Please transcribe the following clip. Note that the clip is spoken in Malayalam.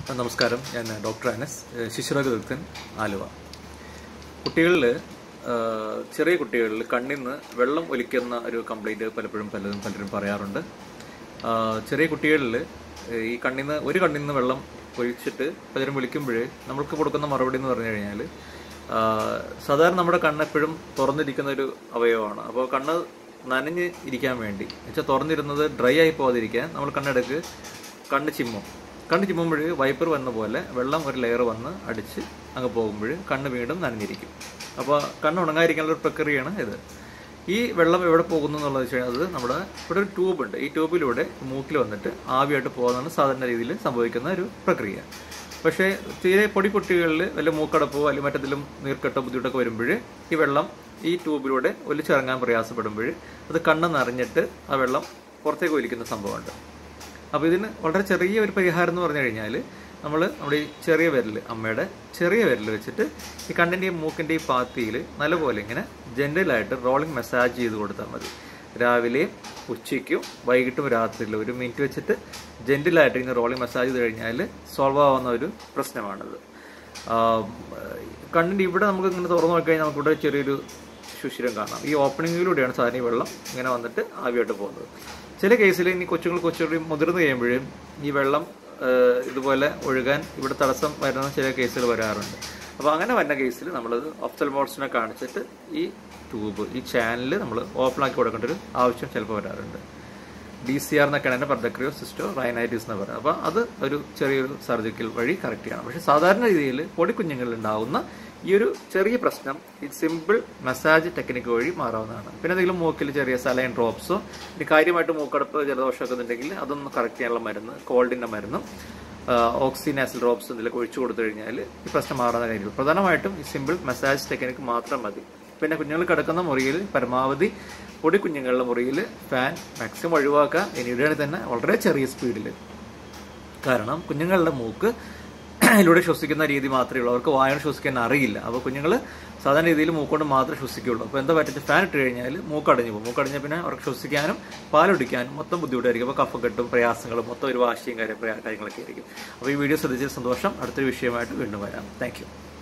നമസ്കാരം ഞാൻ ഡോക്ടർ അനസ് ഏഹ് ശിശുരോഗ വിദഗ്ധൻ ആലുവ കുട്ടികളിൽ ചെറിയ കുട്ടികളിൽ കണ്ണിൽ നിന്ന് വെള്ളം ഒലിക്കുന്ന ഒരു കംപ്ലൈൻറ്റ് പലപ്പോഴും പലരും പലരും പറയാറുണ്ട് ആഹ് ചെറിയ കുട്ടികളിൽ ഈ കണ്ണിൽ നിന്ന് ഒരു കണ്ണിൽ നിന്ന് വെള്ളം ഒഴിച്ചിട്ട് പലരും വിളിക്കുമ്പോൾ നമ്മൾക്ക് കൊടുക്കുന്ന മറുപടി എന്ന് പറഞ്ഞു കഴിഞ്ഞാൽ സാധാരണ നമ്മുടെ കണ്ണ് എപ്പോഴും തുറന്നിരിക്കുന്ന ഒരു അവയവമാണ് അപ്പോൾ കണ്ണ് നനഞ്ഞ് ഇരിക്കാൻ വേണ്ടി എന്നുവെച്ചാൽ തുറന്നിരുന്നത് ഡ്രൈ ആയി പോകാതിരിക്കാൻ നമ്മൾ കണ്ണെടുക്ക് കണ്ണ് ചിമ്മും കണ്ണ് ചിമ്മുമ്പോൾ വൈപ്പർ വന്ന പോലെ വെള്ളം ഒരു ലെയർ വന്ന് അടിച്ച് അങ്ങ് പോകുമ്പോൾ കണ്ണ് വീണ്ടും നനഞ്ഞിരിക്കും അപ്പോൾ കണ്ണ് ഉണങ്ങാതിരിക്കാനുള്ള ഒരു പ്രക്രിയയാണ് ഇത് ഈ വെള്ളം എവിടെ പോകുന്നു എന്നുള്ളത് വെച്ച് കഴിഞ്ഞാൽ അത് നമ്മുടെ ഇവിടെ ഒരു ട്യൂബ് ഉണ്ട് ഈ ട്യൂബിലൂടെ മൂക്കിൽ വന്നിട്ട് ആവിയായിട്ട് പോകുന്നതാണ് സാധാരണ രീതിയിൽ സംഭവിക്കുന്ന ഒരു പ്രക്രിയ പക്ഷേ തീരെ പൊടി കുട്ടികളിൽ വല്ല മൂക്കടപ്പോ അല്ലെങ്കിൽ മറ്റെന്തെങ്കിലും നീർക്കെട്ടോ ബുദ്ധിമുട്ടൊക്കെ വരുമ്പോൾ ഈ വെള്ളം ഈ ട്യൂബിലൂടെ ഒലിച്ചിറങ്ങാൻ പ്രയാസപ്പെടുമ്പോൾ അത് കണ്ണ് നിറഞ്ഞിട്ട് ആ വെള്ളം പുറത്തേക്ക് ഒലിക്കുന്ന സംഭവമുണ്ട് അപ്പോൾ ഇതിന് വളരെ ചെറിയ ഒരു പരിഹാരം എന്ന് പറഞ്ഞു കഴിഞ്ഞാൽ നമ്മൾ നമ്മുടെ ഈ ചെറിയ വിരൽ അമ്മയുടെ ചെറിയ വിരൽ വെച്ചിട്ട് ഈ കണ്ണിൻ്റെയും മൂക്കിൻ്റെയും പാത്തിയിൽ നല്ലപോലെ ഇങ്ങനെ ജെൻറ്റലായിട്ട് റോളിംഗ് മസാജ് ചെയ്ത് കൊടുത്താൽ മതി രാവിലെയും ഉച്ചയ്ക്കും വൈകിട്ടും രാത്രിയിലും ഒരു മിനിറ്റ് വെച്ചിട്ട് ജെൻറ്റലായിട്ട് ഇങ്ങനെ റോളിംഗ് മസാജ് ചെയ്ത് കഴിഞ്ഞാൽ സോൾവ് ആവുന്ന ഒരു പ്രശ്നമാണത് കണ്ണിൻ്റെ ഇവിടെ നമുക്ക് ഇങ്ങനെ തുറന്നു നോക്കിക്കഴിഞ്ഞാൽ നമുക്ക് ഇവിടെ ചെറിയൊരു സുഷിരം കാണാം ഈ ഓപ്പണിങ്ങിലൂടെയാണ് സാധാരണ ഈ വെള്ളം ഇങ്ങനെ വന്നിട്ട് ആവിയായിട്ട് പോകുന്നത് ചില കേസിൽ ഇനി കൊച്ചുങ്ങൾ കൊച്ചുകൂടി മുതിർന്നു കഴിയുമ്പോഴും ഈ വെള്ളം ഏഹ്, ഇതുപോലെ ഒഴുകാൻ ഇവിടെ തടസ്സം വരുന്ന ചില കേസുകൾ വരാറുണ്ട് അപ്പോൾ അങ്ങനെ വരുന്ന കേസിൽ നമ്മളത് ഒഫ്തൽമോൾസിനെ കാണിച്ചിട്ട് ഈ ട്യൂബ് ഈ ചാനൽ നമ്മൾ ഓപ്പൺ ആക്കി കൊടുക്കേണ്ട ഒരു ആവശ്യം ചിലപ്പോൾ വരാറുണ്ട് ഡി സി ആർ എന്നൊക്കെയാണ് അതിന്റെ പർദക്രിയോ സിസ്റ്റോ റൈനൈറ്റിസ് എന്ന് പറയുന്നത് അപ്പോൾ അത് ഒരു ചെറിയൊരു സർജിക്കൽ വഴി കറക്റ്റ് ചെയ്യണം പക്ഷെ സാധാരണ രീതിയിൽ പൊടിക്കുഞ്ഞുങ്ങളിൽ ഉണ്ടാവുന്ന ഈ ഒരു ചെറിയ പ്രശ്നം ഈ സിമ്പിൾ മസാജ് ടെക്നിക്ക് വഴി മാറാവുന്നതാണ് പിന്നെ എന്തെങ്കിലും മൂക്കിൽ ചെറിയ സലൈൻ ഡ്രോപ്സോ ഇനി കാര്യമായിട്ട് മൂക്കടപ്പ് ജലദോഷമൊക്കെ ഉണ്ടെങ്കിൽ അതൊന്ന് കറക്റ്റ് ചെയ്യാനുള്ള മരുന്ന് കോൾഡിന്റെ മരുന്നും ഓക്സി നാസൽ ഡ്രോപ്സ് എന്തെങ്കിലും ഒഴിച്ചു കൊടുത്തു കഴിഞ്ഞാൽ ഈ പ്രശ്നം മാറുന്ന കാര്യങ്ങൾ പ്രധാനമായിട്ടും ഈ സിമ്പിൾ മസാജ് ടെക്നിക്ക് മാത്രം മതി പിന്നെ കുഞ്ഞുങ്ങൾ കിടക്കുന്ന മുറിയിൽ പരമാവധി പൊടി കുഞ്ഞുങ്ങളുടെ മുറിയിൽ ഫാൻ മാക്സിമം ഒഴിവാക്കുക ഇനിയിടെയാണെങ്കിൽ തന്നെ വളരെ ചെറിയ സ്പീഡിൽ കാരണം കുഞ്ഞുങ്ങളുടെ മൂക്ക് ഇതിലൂടെ ശ്വസിക്കുന്ന രീതി മാത്രമേ ഉള്ളൂ അവർക്ക് വായന ശ്വസിക്കാൻ അറിയില്ല അപ്പോൾ കുഞ്ഞുങ്ങൾ സാധാരണ രീതിയിൽ മൂക്കൊണ്ട് മാത്രമേ ശ്വസിക്കുകയുള്ളൂ അപ്പോൾ എന്താ പറ്റുക ഫാൻ ഇട്ട് കഴിഞ്ഞാൽ മൂക്കടഞ്ഞു പോകും മൂക്കടഞ്ഞ പിന്നെ അവർക്ക് ശ്വസിക്കാനും പാലൊടിക്കാനും മൊത്തം ബുദ്ധിമുട്ടായിരിക്കും അപ്പോൾ കഫക്കെട്ടും പ്രയാസങ്ങളും മൊത്തം ഒരു വാശിയും കാര്യം കാര്യങ്ങളൊക്കെ ആയിരിക്കും അപ്പോൾ ഈ വീഡിയോ ശ്രദ്ധിച്ചതിൽ സന്തോഷം അടുത്തൊരു വിഷയമായിട്ട് വീണ്ടും വരാം താങ്ക്